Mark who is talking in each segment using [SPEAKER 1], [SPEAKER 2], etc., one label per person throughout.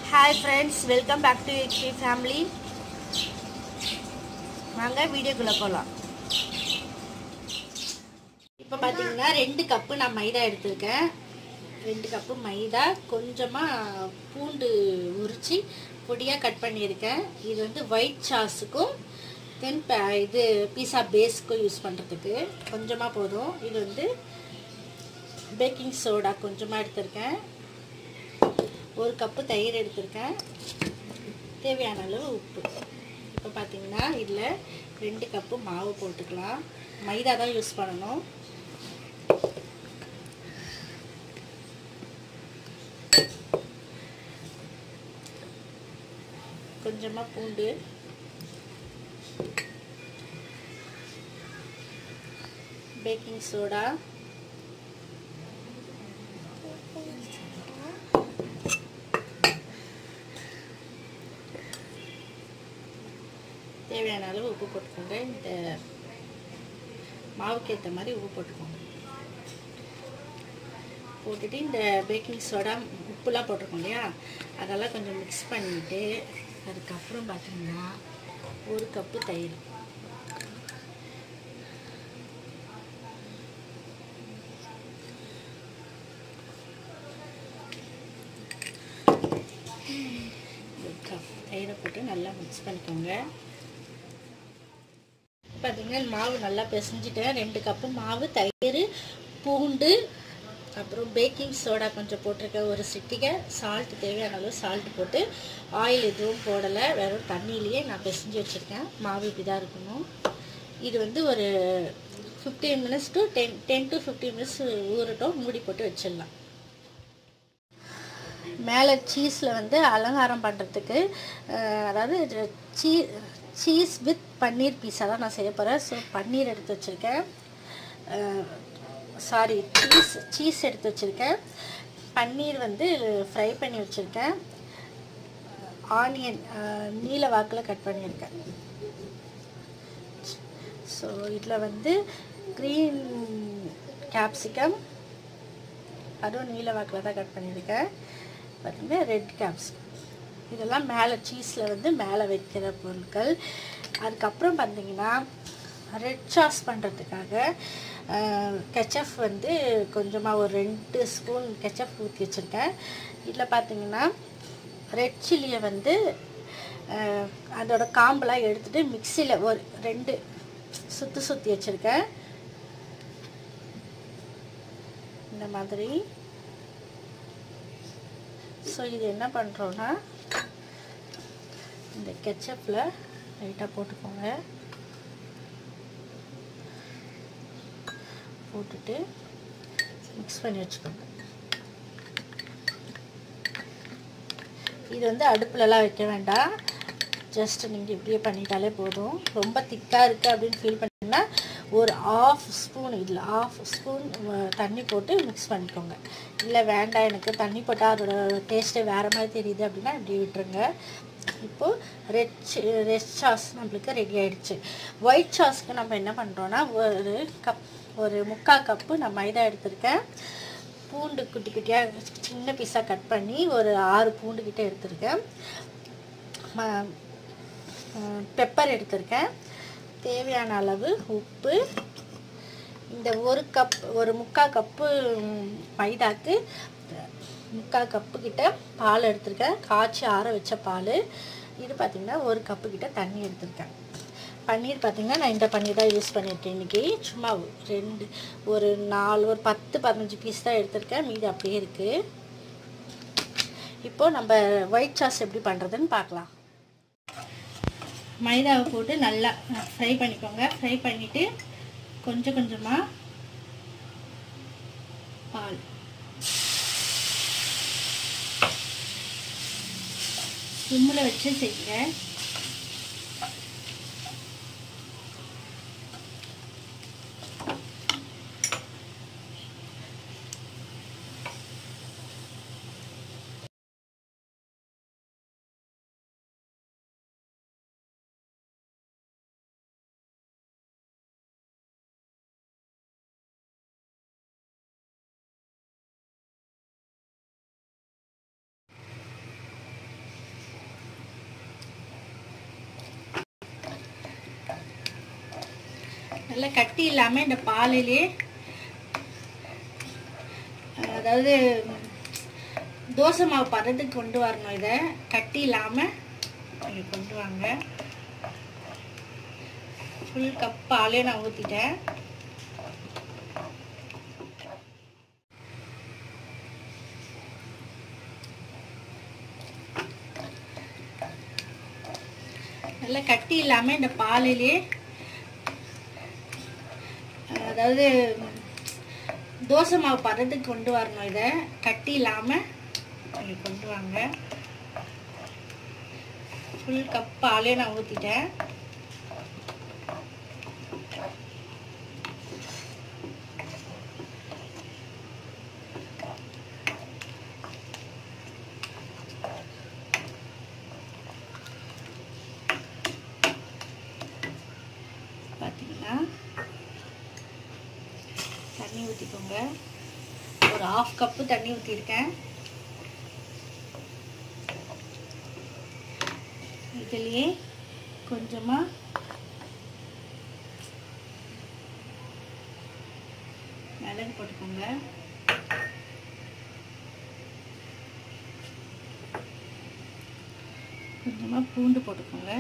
[SPEAKER 1] hi friends welcome back to HP family வாங்க வீடியோக்குள்ளே போகலாம் இப்போ பார்த்தீங்கன்னா ரெண்டு கப்பு நான் மைதா எடுத்திருக்கேன் ரெண்டு கப்பு மைதா கொஞ்சமாக பூண்டு உரித்து பொடியாக கட் பண்ணியிருக்கேன் இது வந்து ஒயிட் சாஸுக்கும் தென் இது பீஸா பேஸ்க்கும் யூஸ் பண்ணுறதுக்கு கொஞ்சமாக போதும் இது வந்து பேக்கிங் சோடா கொஞ்சமாக எடுத்திருக்கேன் ஒரு கப்பு தயிர் எடுத்திருக்கேன் தேவையான அளவு உப்பு இப்போ பார்த்தீங்கன்னா இதில் ரெண்டு கப்பு மாவு போட்டுக்கலாம் மைதா தான் யூஸ் பண்ணணும் கொஞ்சமாக பூண்டு பேக்கிங் சோடா தேவையான அளவு உப்பு போட்டுக்கோங்க இந்த மாவுக்கு ஏற்ற மாதிரி உப்பு போட்டுக்கோங்க போட்டுட்டு இந்த பேக்கிங் சோடா உப்புலாம் போட்டிருக்கோம் இல்லையா அதெல்லாம் கொஞ்சம் மிக்ஸ் பண்ணிவிட்டு அதுக்கப்புறம் பார்த்தீங்கன்னா ஒரு கப்பு தயிர் ஒரு கப் தயிரை போட்டு நல்லா மிக்ஸ் பண்ணிக்கோங்க பார்த்தீங்கன்னா மாவு நல்லா பிசைஞ்சிட்டேன் ரெண்டு கப்பு மாவு தயிர் பூண்டு அப்புறம் பேக்கிங் சோடா கொஞ்சம் போட்டிருக்கேன் ஒரு சிட்டிகை சால்ட் தேவையான அளவு சால்ட் போட்டு ஆயில் எதுவும் போடலை வெறும் தண்ணியிலேயே நான் பிசைஞ்சு வச்சுருக்கேன் மாவு இப்படி தான் இருக்கணும் இது வந்து ஒரு fifteen minutes to ten ten to fifteen minutes ஊறட்டும் மூடி போட்டு வச்சிடலாம் மேலே சீஸில் வந்து அலங்காரம் பண்ணுறதுக்கு அதாவது சீ சீஸ் வித் பன்னீர் பீஸா தான் நான் செய்ய போகிறேன் ஸோ பன்னீர் எடுத்து வச்சுருக்கேன் சாரி சீஸ் சீஸ் எடுத்து வச்சுருக்கேன் பன்னீர் வந்து ஃப்ரை பண்ணி வச்சுருக்கேன் ஆனியன் நீல வாக்கில் கட் பண்ணியிருக்கேன் ஸோ இதில் வந்து க்ரீன் கேப்சிகம் அதுவும் நீல வாக்கில் தான் கட் பண்ணியிருக்கேன் பார்த்திங்கன்னா ரெட் கேப்சிகம் இதெல்லாம் மேலே சீஸில் வந்து மேலே வைக்கிற பொருட்கள் அதுக்கப்புறம் பார்த்திங்கன்னா ரெட் சாஸ் பண்ணுறதுக்காக கெச்சப் வந்து கொஞ்சமாக ஒரு ரெண்டு ஸ்பூன் கெச்சப் ஊற்றி வச்சுருக்கேன் இதில் பார்த்திங்கன்னா ரெட் சில்லியை வந்து அதோட காம்பெலாம் எடுத்துகிட்டு மிக்சியில் ஒரு ரெண்டு சுற்றி சுற்றி வச்சுருக்கேன் இந்த மாதிரி ஸோ இது என்ன பண்ணுறோன்னா இந்த கெச்சப்பில் லைட்டாக போட்டுக்கோங்க போட்டுட்டு மிக்ஸ் பண்ணி வச்சுக்கோங்க இது வந்து அடுப்புலலாம் வைக்க வேண்டாம் ஜஸ்ட் நீங்கள் இப்படியே பண்ணிட்டாலே போதும் ரொம்ப திக்காக இருக்குது அப்படின்னு ஃபீல் பண்ணிங்கன்னா ஒரு ஆஃப் ஸ்பூன் இதில் ஆஃப் ஸ்பூன் தண்ணி போட்டு மிக்ஸ் பண்ணிக்கோங்க இல்லை வேண்டாம் எனக்கு தண்ணி போட்டால் அதோட டேஸ்ட்டே வேறு மாதிரி தெரியுது அப்படின்னா இப்படி விட்டுருங்க இப்போது ரெட் ரெட் சாஸ் நம்மளுக்கு ரெடி ஆகிடுச்சு ஒயிட் சாஸ்க்கு நம்ம என்ன பண்ணுறோன்னா ஒரு கப் ஒரு முக்கால் கப்பு நான் மைதா எடுத்திருக்கேன் பூண்டு குட்டி குட்டியாக சின்ன பீஸாக கட் பண்ணி ஒரு ஆறு பூண்டு கிட்டே எடுத்திருக்கேன் பெப்பர் எடுத்திருக்கேன் தேவையான அளவு உப்பு இந்த ஒரு கப் ஒரு முக்கால் கப்பு மைதாக்கு முக்கால் கப்பு கிட்ட பால் எடுத்திருக்கேன் காய்ச்சி ஆற வச்ச பால் இது பார்த்திங்கன்னா ஒரு கப்பு கிட்ட தண்ணி எடுத்திருக்கேன் பன்னீர் பார்த்திங்கன்னா நான் இந்த பன்னீர் தான் யூஸ் பண்ணியிருக்கேன் இன்றைக்கி சும்மா ரெண்டு ஒரு நாலு ஒரு பத்து பதினஞ்சு பீஸ் தான் எடுத்திருக்கேன் மீதி அப்படியே இருக்குது இப்போது நம்ம ஒயிட் சாஸ் எப்படி பண்ணுறதுன்னு பார்க்கலாம் மைதாவை போட்டு நல்லா ஃப்ரை பண்ணிக்கோங்க ஃப்ரை பண்ணிவிட்டு கொஞ்சம் கொஞ்சமாக பால் சிம்மில் வச்சு செய்யுங்க நல்லா கட்டி இல்லாமல் இந்த பாலிலே அதாவது தோசை மாவு பதத்துக்கு கொண்டு வரணும் இதை கட்டி இல்லாமல் இங்கே கொண்டு வாங்க ஃபுல் கப் பாலே நான் ஊற்றிட்டேன் நல்லா கட்டி இல்லாமல் இந்த பாலிலே அதாவது தோசை மாவு பதத்துக்கு கொண்டு வரணும் இதை கட்டி இல்லாமல் இங்கே கொண்டு வாங்க ஃபுல் கப் பாலே நான் ஊற்றிட்டேன் பார்த்தீங்கன்னா தண்ணி ஊற்றிக்கோங்க ஒரு ஆஃப் கப்பு தண்ணி ஊற்றிருக்கேன் இதுலேயே கொஞ்சமாக மிளகு போட்டுக்கோங்க கொஞ்சமாக பூண்டு போட்டுக்கோங்க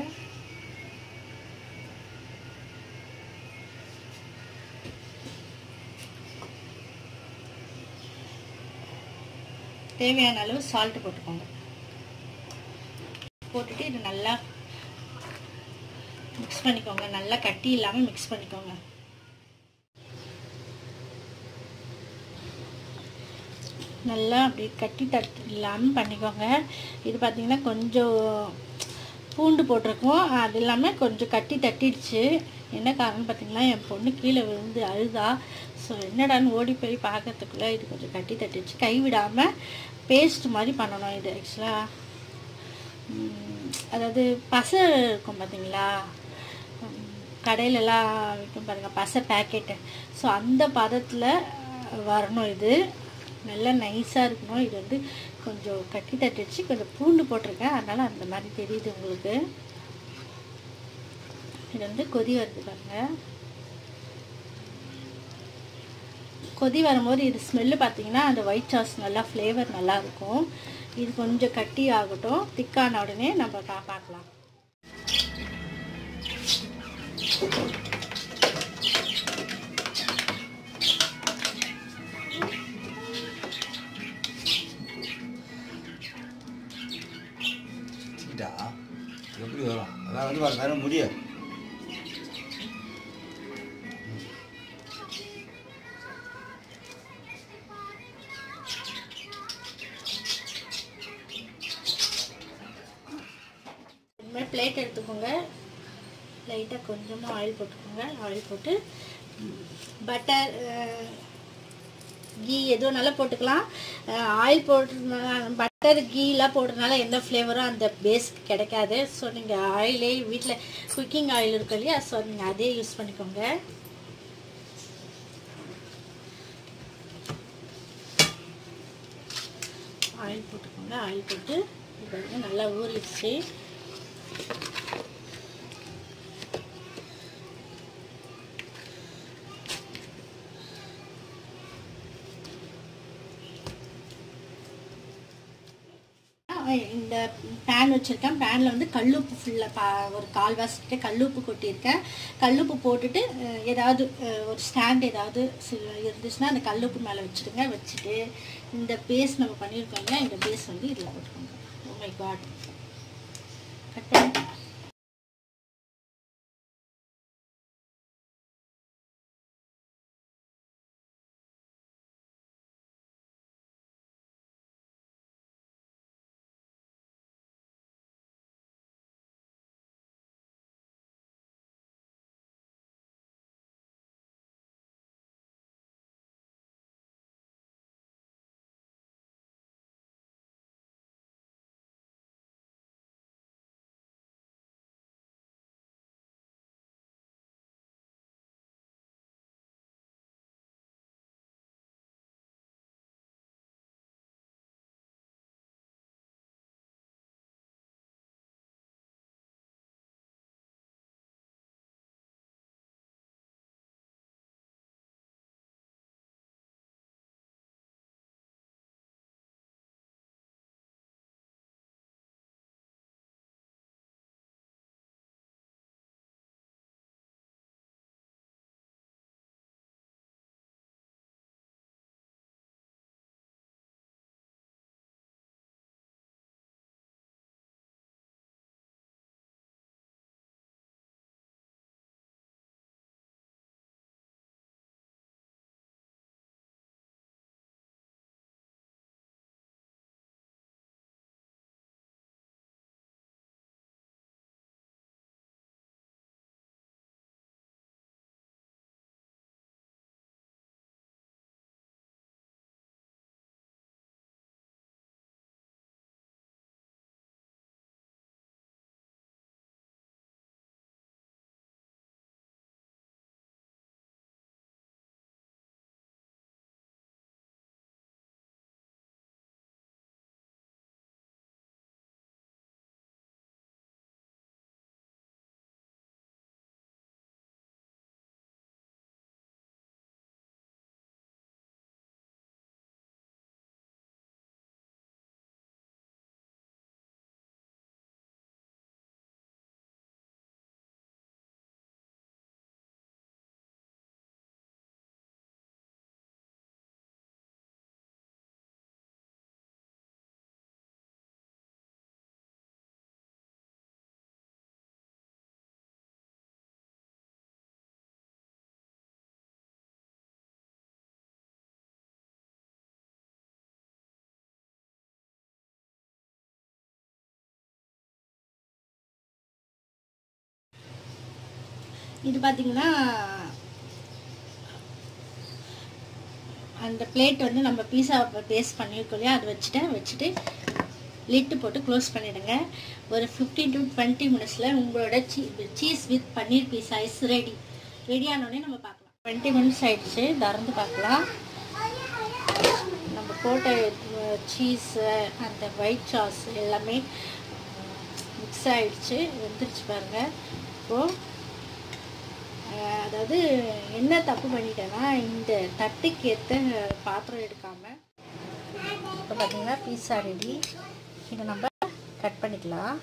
[SPEAKER 1] தேவையான அளவு சால்ட்டு போட்டுக்கோங்க போட்டுட்டு இது நல்லா மிக்ஸ் பண்ணிக்கோங்க நல்லா கட்டி இல்லாமல் மிக்ஸ் பண்ணிக்கோங்க நல்லா அப்படி கட்டி தட்டி இல்லாமல் பண்ணிக்கோங்க இது பார்த்திங்கன்னா கொஞ்சம் பூண்டு போட்டிருக்கோம் அது இல்லாமல் கொஞ்சம் கட்டி தட்டிடுச்சு என்ன காரணம் பார்த்தீங்கன்னா என் பொண்ணு கீழே விழுந்து அழுதா ஸோ என்னடான்னு ஓடி போய் பார்க்கறதுக்குள்ளே இது கொஞ்சம் கட்டி தட்டிடுச்சு கை விடாமல் பேஸ்ட் மாதிரி பண்ணணும் இது ஆக்சுவலாக அதாவது பசை இருக்கும் பார்த்தீங்களா கடையிலலாம் விற்கும் பாருங்கள் பசை பேக்கெட்டு ஸோ அந்த பதத்தில் வரணும் இது நல்லா நைஸாக இருக்கணும் இது வந்து கொஞ்சம் கட்டி தட்டிடுச்சு கொஞ்சம் பூண்டு போட்டிருக்கேன் அதனால் அந்த மாதிரி தெரியுது உங்களுக்கு இது வந்து கொதி வருது பாருங்கள் கொதி வரும்போது இது ஸ்மெல்லு பார்த்தீங்கன்னா அந்த ஒயிட் சாஸ் நல்லா ஃப்ளேவர் நல்லா இருக்கும் இது கொஞ்சம் கட்டி ஆகட்டும் திக்கான உடனே நம்ம பா பார்க்கலாம்
[SPEAKER 2] இதா எப்படி வரும் அதான் வந்து வர தர முடியும்
[SPEAKER 1] இனிமேல் பிளேட் எடுத்துக்கோங்க லைட்டாக கொஞ்சமாக ஆயில் போட்டுக்கோங்க ஆயில் போட்டு பட்டர் கீ எதுவும் நல்லா போட்டுக்கலாம் ஆயில் போட்டுறதுனால பட்டர் கீலாம் போடுறதுனால எந்த ஃப்ளேவரும் அந்த பேஸ்க்கு கிடைக்காது ஸோ நீங்கள் ஆயிலே வீட்டில் குக்கிங் ஆயில் இருக்கு இல்லையா ஸோ நீங்கள் அதே யூஸ் பண்ணிக்கோங்க ஆயில் போட்டுக்கோங்க ஆயில் போட்டு இது பாருங்க நல்லா ஊறிடுச்சு இந்த பேன் வச்சுருக்கேன் பேனில் வந்து கல்லுப்பு ஃபுல்லாக பா ஒரு கால்வாசிட்டு கல்லுப்பு கொட்டியிருக்கேன் கல்லுப்பு போட்டுட்டு அஹ், ஏதாவது அஹ், ஒரு ஸ்டாண்ட் ஏதாவது சி- இருந்துச்சுன்னா அந்த கல்லுப்பு மேலே வச்சுடுங்க வச்சுட்டு இந்த பேஸ் நம்ம பண்ணியிருக்கோம் இல்லையா இந்த பேஸ் வந்து இதில் போட்டுக்கோங்க ஓ மை காட் கட் பண்ணி இது பார்த்தீங்கன்னா அந்த பிளேட் வந்து நம்ம பீஸா பேஸ்ட் பண்ணியிருக்கோம் இல்லையா அது வச்சுட்டேன் வச்சுட்டு லிட்டு போட்டு க்ளோஸ் பண்ணிடுங்க ஒரு ஃபிஃப்டீன் டு டுவெண்ட்டி மினிட்ஸில் உங்களோட சீ cheese with paneer pizza is ready ready ஆனோடனே நம்ம பார்க்கலாம் டுவெண்ட்டி மினிட்ஸ் ஆயிடுச்சு திறந்து பார்க்கலாம் நம்ம போட்ட சீஸு அந்த ஒயிட் சாஸ் எல்லாமே மிக்ஸ் ஆயிடுச்சு வெந்துருச்சு பாருங்க இப்போது அதாவது என்ன தப்பு பண்ணிட்டேன்னா இந்த தட்டுக்கு ஏற்ற பாத்திரம் எடுக்காமல் இப்போ பார்த்தீங்கன்னா பீஸா ரெடி இதை நம்ம கட் பண்ணிக்கலாம்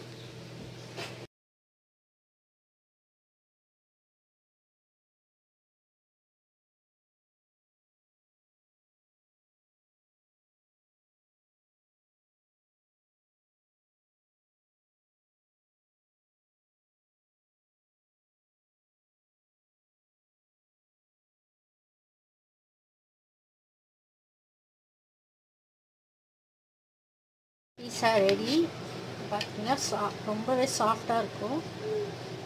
[SPEAKER 1] பீஸா ரெடி பார்த்தீங்கன்னா சா ரொம்பவே சாஃப்டாக இருக்கும்